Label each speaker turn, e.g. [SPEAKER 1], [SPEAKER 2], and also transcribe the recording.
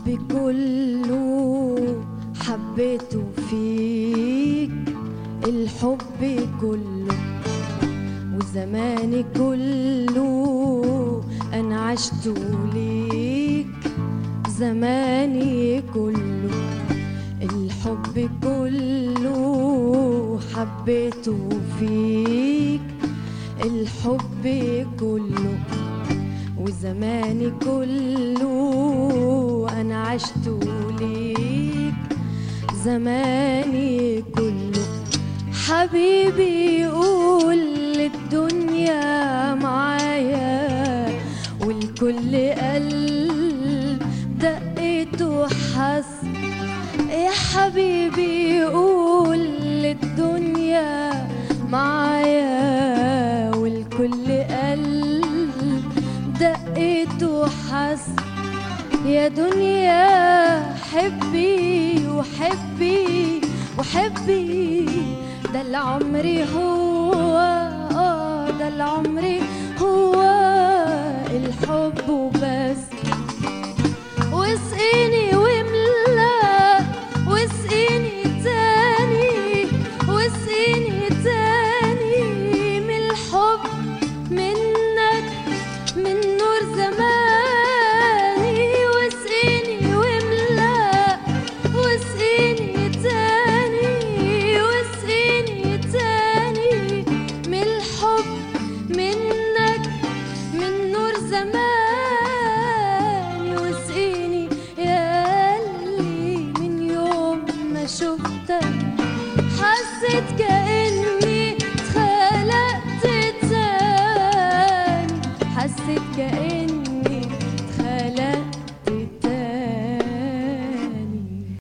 [SPEAKER 1] الحب كله حبيته فيك الحب كله وزماني كله انا عشته ليك زماني كله الحب كله حبيته فيك الحب كله وزماني كله انا عشته ليك زماني كله حبيبي يقول الدنيا معايا والكل قلب دقته حس يا حبيبي يقول الدنيا معايا والكل قلب دقته حس يا دنيا حبي وحبي وحبي ده العمر هو آه ده العمر هو